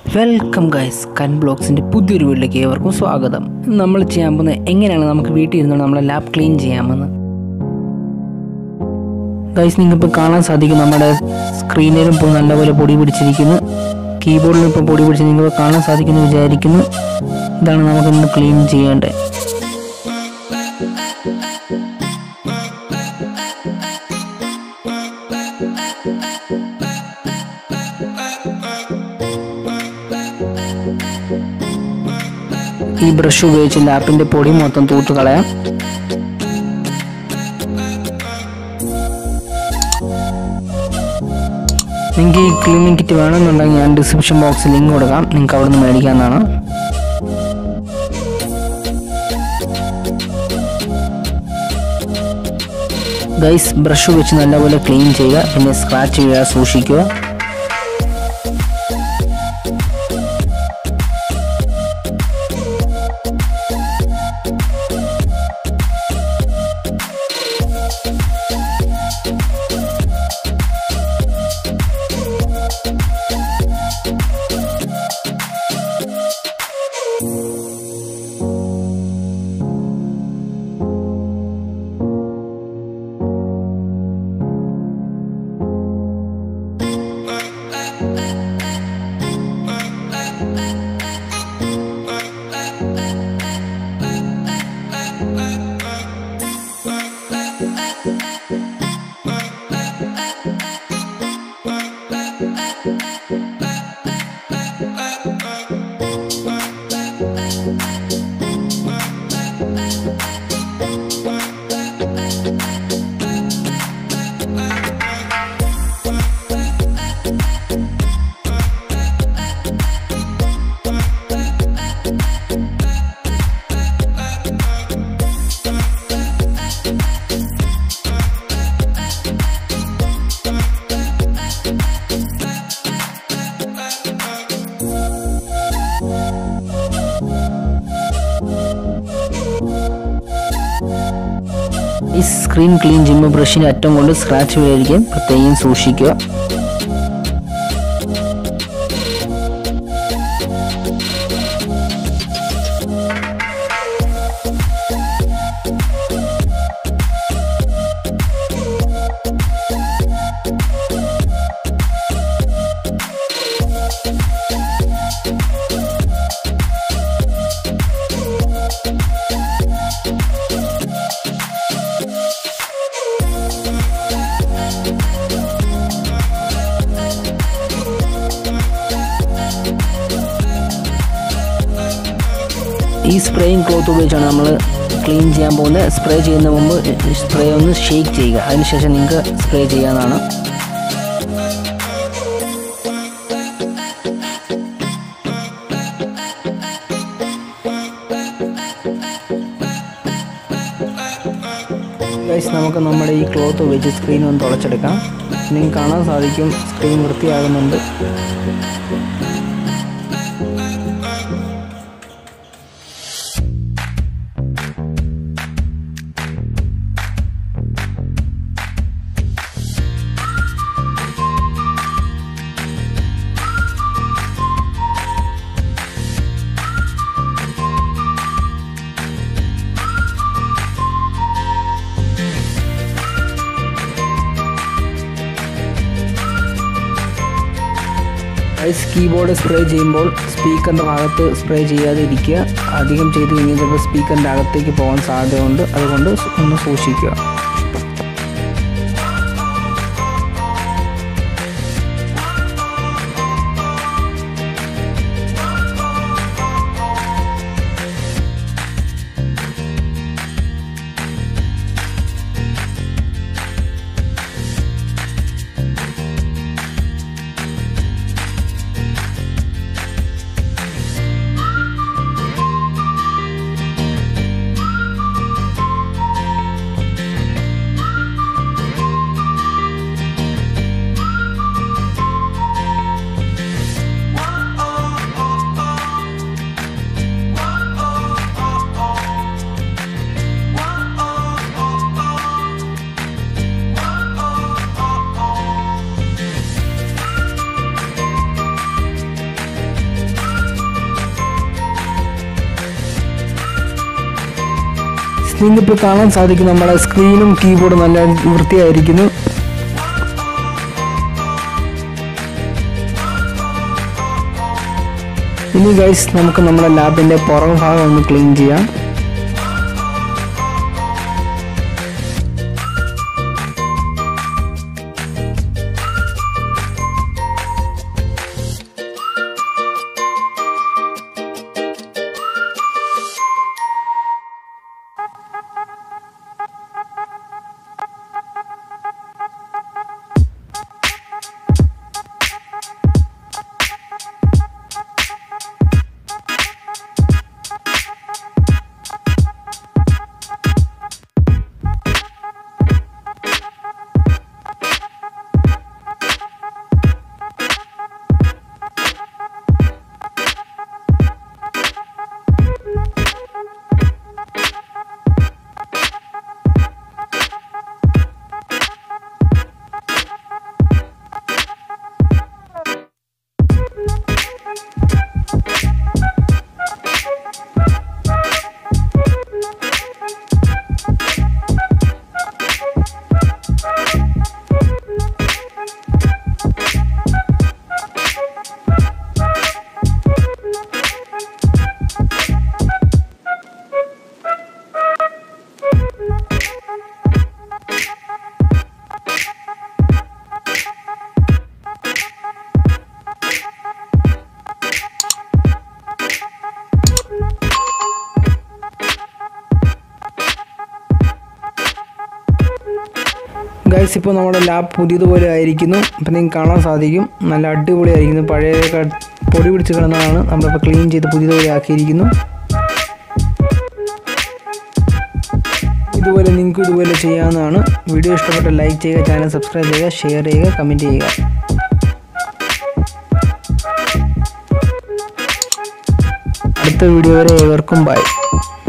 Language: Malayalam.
വെൽക്കം ഗൈസ് കൻ ബ്ലോഗ്സിൻ്റെ പുതിയൊരു വീട്ടിലേക്ക് ഏവർക്കും സ്വാഗതം നമ്മൾ ചെയ്യാൻ പോകുന്നത് എങ്ങനെയാണ് നമുക്ക് വീട്ടിൽ ഇരുന്ന് നമ്മളെ ലാബ് ക്ലീൻ ചെയ്യാമെന്ന് ഗൈസ് നിങ്ങൾക്കിപ്പോൾ കാണാൻ സാധിക്കും നമ്മുടെ സ്ക്രീനിലും ഇപ്പോൾ നല്ലപോലെ പൊടി പിടിച്ചിരിക്കുന്നു കീബോർഡിലും ഇപ്പോൾ പൊടി പിടിച്ച് നിങ്ങൾക്ക് കാണാൻ സാധിക്കുമെന്ന് വിചാരിക്കുന്നു ഇതാണ് നമുക്കിന്ന് ക്ലീൻ ചെയ്യേണ്ടത് ഈ ബ്രഷ് ഉപയോഗിച്ച് ലാപ്പിൻ്റെ പൊടി മൊത്തം തൂത്ത് കളയാം നിങ്ങൾക്ക് ഈ ക്ലീനിങ് കിറ്റ് വേണമെന്നുണ്ടെങ്കിൽ ഞാൻ ഡിസ്ക്രിപ്ഷൻ ബോക്സിൽ ലിങ്ക് കൊടുക്കാം നിങ്ങൾക്ക് അവിടെ നിന്ന് മേടിക്കാവുന്നതാണ് ഗൈസ് ബ്രഷ് വെച്ച് നല്ലപോലെ ക്ലീൻ ചെയ്യുക പിന്നെ സ്ക്രാച്ച് ചെയ്യുക സൂക്ഷിക്കുക ഈ സ്ക്രീൻ ക്ലീൻ ചെയ്യുമ്പോൾ ബ്രഷിൻ്റെ അറ്റം കൊണ്ട് സ്ക്രാച്ച് വീഴാതിരിക്കാൻ പ്രത്യേകം സൂക്ഷിക്കുക ഈ സ്പ്രേയും ക്ലോത്ത് ഉപയോഗിച്ചാണ് നമ്മൾ ക്ലീൻ ചെയ്യാൻ പോകുന്നത് സ്പ്രേ ചെയ്യുന്ന മുമ്പ് സ്പ്രേ ഒന്ന് ഷേക്ക് ചെയ്യുക അതിനുശേഷം നിങ്ങൾക്ക് സ്പ്രേ ചെയ്യാവുന്നതാണ് ഗൈസ് നമുക്ക് നമ്മുടെ ഈ ക്ലോത്ത് ഉപയോഗിച്ച് സ്ക്രീൻ ഒന്ന് തുളച്ചെടുക്കാം നിങ്ങൾക്ക് കാണാൻ സാധിക്കും സ്ക്രീൻ വൃത്തിയാകുന്നുണ്ട് ഐസ് കീബോർഡ് സ്പ്രേ ചെയ്യുമ്പോൾ സ്പീക്കറിൻ്റെ ഭാഗത്ത് സ്പ്രേ ചെയ്യാതെ ഇരിക്കുക അധികം ചെയ്ത് കഴിഞ്ഞാൽ ചിലപ്പോൾ സ്പീക്കറിൻ്റെ അകത്തേക്ക് പോകാൻ സാധ്യതയുണ്ട് അതുകൊണ്ട് ഒന്ന് സൂക്ഷിക്കുക നിങ്ങൾക്കിപ്പോൾ കാണാൻ സാധിക്കും നമ്മുടെ സ്ക്രീനും കീബോർഡും നല്ല വൃത്തിയായിരിക്കുന്നു ഇനി ഗൈസ് നമുക്ക് നമ്മുടെ ലാബിൻ്റെ പുറം ഭാഗം ഒന്ന് ക്ലീൻ ചെയ്യാം ഗൈസ് ഇപ്പോൾ നമ്മുടെ ലാബ് പുതിയതുപോലെ ആയിരിക്കുന്നു ഇപ്പം നിങ്ങൾക്ക് കാണാൻ സാധിക്കും നല്ല അടിപൊളിയായിരിക്കുന്നു പഴയ പൊടി പിടിച്ച് കിടന്നതാണ് നമ്മളിപ്പോൾ ക്ലീൻ ചെയ്ത് പുതിയതുപോലെ ആക്കിയിരിക്കുന്നു ഇതുപോലെ നിങ്ങൾക്ക് ഇതുപോലെ ചെയ്യാവുന്നതാണ് വീഡിയോ ഇഷ്ടപ്പെട്ട ലൈക്ക് ചെയ്യുക ചാനൽ സബ്സ്ക്രൈബ് ചെയ്യുക ഷെയർ ചെയ്യുക കമൻറ്റ് ചെയ്യുക അടുത്ത വീഡിയോ വരെ ഏവർക്കും ബൈ